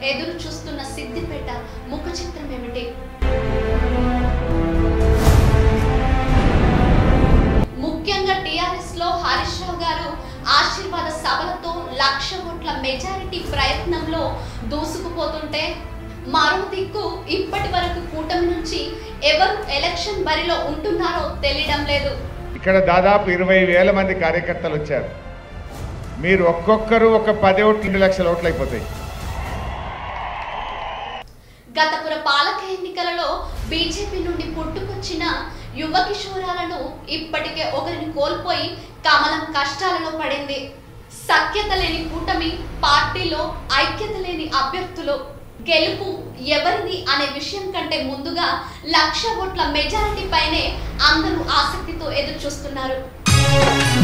ఎదురు చూస్తున్న సిద్దిపేట ముఖ చిత్రం ఏమిటి ముఖ్యంగా టిఆర్ఎస్ లో హరీష్ రావు గారు ఆశీర్వాద సభలతో లక్ష ఓట్ల మెజారిటీ ప్రయత్నంలో దూసుకుపోతుంటే మరో దిక్కు ఇప్పటి వరకు కూటమి నుంచి ఎవరు ఎలక్షన్ బరిలో ఉంటున్నారో తెలియడం లేదు ఇక్కడ దాదాపు ఇరవై వేల మంది కార్యకర్తలు వచ్చారు మీరు ఒక్కొక్కరు ఒక పది ఓట్లు రెండు లక్షల ఓట్లు అయిపోతాయి గతపుర పాలక ఎన్నికలలో బీజేపీ నుండి పుట్టుకొచ్చిన యువ కిషోరాలను ఇప్పటికే ఒకరిని కోల్పోయి కమలం కష్టాలలో పడింది సఖ్యత లేని కూటమి పార్టీలో ఐక్యత లేని అభ్యర్థులు గెలుపు ఎవరిది అనే విషయం కంటే ముందుగా లక్ష ఓట్ల మెజారిటీ పైనే అందరూ ఆసక్తితో ఎదురు చూస్తున్నారు